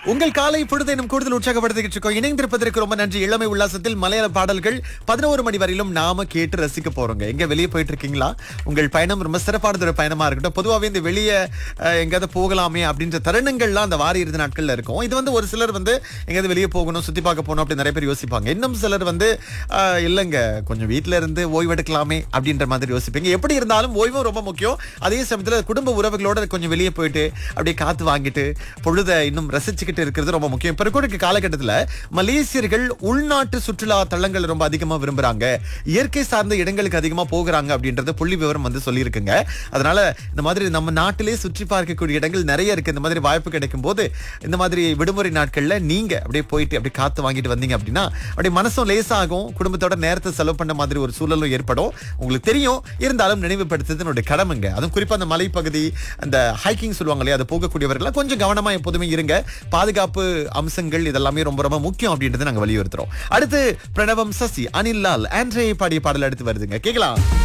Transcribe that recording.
உங்கள் காலை பொழுதையும் கூடுதல் உற்சாகப்படுத்திக்கிட்டு இருக்கோம் இணைந்திருப்பதற்கு ரொம்ப நன்றி இளமை உல்லாசத்தில் மலையாள பாடல்கள் பதினோரு மணி வரையிலும் நாம கேட்டு ரசிக்க போறோங்க எங்க வெளியே போயிட்டு இருக்கீங்களா உங்கள் பயணம் ரொம்ப சிறப்பானது ஒரு பயணமா இருக்கட்டும் பொதுவாகவே இந்த வெளியே அஹ், எங்கேயாவது போகலாமே அப்படின்ற தருணங்கள்லாம் அந்த வார இறுதி நாட்கள்ல இருக்கும் இது வந்து ஒரு சிலர் வந்து எங்கேயாவது வெளியே போகணும் சுத்தி பார்க்க போகணும் அப்படி நிறைய பேர் யோசிப்பாங்க இன்னும் சிலர் வந்து அஹ், இல்லைங்க கொஞ்சம் வீட்ல இருந்து ஓய்வெடுக்கலாமே அப்படின்ற மாதிரி யோசிப்பீங்க எப்படி இருந்தாலும் ஓய்வும் ரொம்ப முக்கியம் அதே சமயத்துல குடும்ப உறவுகளோட கொஞ்சம் வெளியே போயிட்டு அப்படியே காத்து வாங்கிட்டு பொழுதை இன்னும் ரசிச்சுக்கிட்டு இருக்கிறது ரொம்ப முக்கியம் இப்ப இருக்கக்கூடிய காலகட்டத்துல மலேசியர்கள் உள்நாட்டு சுற்றுலா தலங்கள் ரொம்ப அதிகமா விரும்புறாங்க இயற்கை சார்ந்த இடங்களுக்கு அதிகமா போகிறாங்க அப்படின்றத புள்ளி விவரம் வந்து சொல்லியிருக்குங்க அதனால இந்த மாதிரி நம்ம நாட்டிலே சுற்றி பார்க்கக்கூடிய இடங்கள் நிறைய இருக்கு இந்த மாதிரி வாய்ப்பு கிடைக்கும் போது இந்த மாதிரி விடுமுறை நாட்கள்ல நீங்க அப்படியே போயிட்டு அப்படியே காத்து வாங்கிட்டு வந்தீங்க அப்படின்னா அப்படியே மனசும் லேசாகும் குடும்பத்தோட நேரத்தை செலவு பண்ண மாதிரி ஒரு சூழலும் ஏற்படும் உங்களுக்கு தெரியும் இருந்தாலும் நினைவுபடுத்துறது என்னுடைய கடமைங்க அதுவும் குறிப்பா அந்த மலைப்பகுதி அந்த ஹைக்கிங் சொல்லுவாங்க இல்லையா அது போகக்கூடியவர்கள் கொஞ்சம் கவனமா எப்போதுமே இருங்க பாதுகாப்பு அம்சங்கள் இதெல்லாமே ரொம்ப ரொம்ப முக்கியம் அப்படின்றத நாங்க வலியுறுத்துறோம் அடுத்து பிரணவம் சசி அனில் லால் ஆண்ட்ரே பாடிய பாடல் அடுத்து வருதுங்க கேக்கலாம்